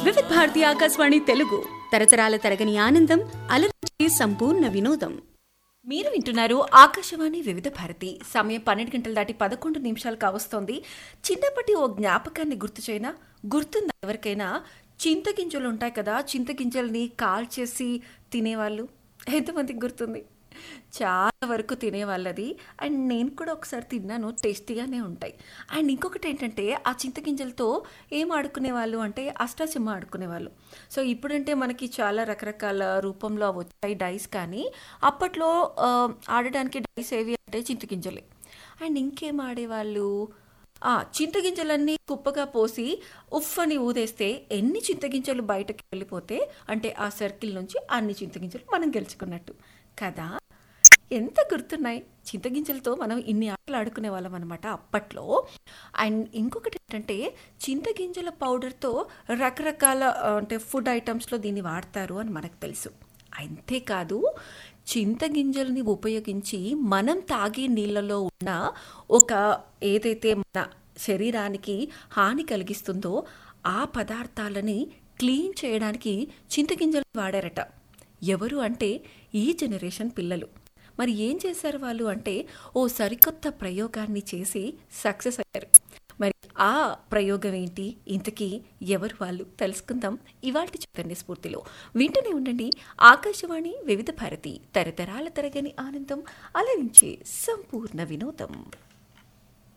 వివిధ భారతి ఆకాశవాణి తెలుగు తరతరాల తరగని ఆనందం అలరించే సంపూర్ణ వినోదం మీరు వింటున్నారు ఆకాశవాణి వివిధ భారతి సమయం పన్నెండు గంటలు దాటి పదకొండు నిమిషాలు కావస్తోంది చిన్నప్పటి ఓ జ్ఞాపకాన్ని గుర్తు చేయనా గుర్తుందా ఎవరికైనా చింతగింజలు ఉంటాయి కదా చింతగింజల్ని కాల్చేసి తినేవాళ్ళు ఎంతమందికి గుర్తుంది చాలా వరకు తినేవాళ్ళది అండ్ నేను కూడా ఒకసారి తిన్నాను టేస్టీగానే ఉంటాయి అండ్ ఇంకొకటి ఏంటంటే ఆ చింతగింజలతో ఏం ఆడుకునేవాళ్ళు అంటే అష్టాచెమ్మ ఆడుకునేవాళ్ళు సో ఇప్పుడంటే మనకి చాలా రకరకాల రూపంలో అవి వచ్చాయి డైస్ కానీ అప్పట్లో ఆ, ఆడడానికి డైస్ ఏవి అంటే చింతగింజలే అండ్ ఇంకేం ఆడేవాళ్ళు ఆ చింతగింజలన్నీ కుప్పగా పోసి ఉఫ్ అని ఊదేస్తే ఎన్ని చింతగింజలు బయటకు వెళ్ళిపోతే అంటే ఆ సర్కిల్ నుంచి అన్ని చింతగింజలు మనం గెలుచుకున్నట్టు కదా ఎంత గుర్తున్నాయి చింతగింజలతో మనం ఇన్ని ఆటలు ఆడుకునే వాళ్ళం అనమాట అప్పట్లో అండ్ ఇంకొకటి ఏంటంటే చింతగింజల పౌడర్తో రకరకాల ఆ, అంటే ఫుడ్ ఐటమ్స్లో దీన్ని వాడతారు అని మనకు తెలుసు అంతేకాదు చింతగింజల్ని ఉపయోగించి మనం తాగే నీళ్ళలో ఉన్న ఒక ఏదైతే మన శరీరానికి హాని కలిగిస్తుందో ఆ పదార్థాలని క్లీన్ చేయడానికి చింతగింజలు వాడారట ఎవరు అంటే ఈ జనరేషన్ పిల్లలు మరి ఏం చేశారు వాళ్ళు అంటే ఓ సరికొత్త ప్రయోగాన్ని చేసి సక్సెస్ అయ్యారు మరి ఆ ప్రయోగం ఏంటి ఇంతకీ ఎవరు వాళ్ళు తెలుసుకుందాం ఇవాళ చైతన్య స్ఫూర్తిలో వింటూనే ఉండండి ఆకాశవాణి వివిధ భారతి తరతరాల తరగని ఆనందం అలరించే సంపూర్ణ వినోదం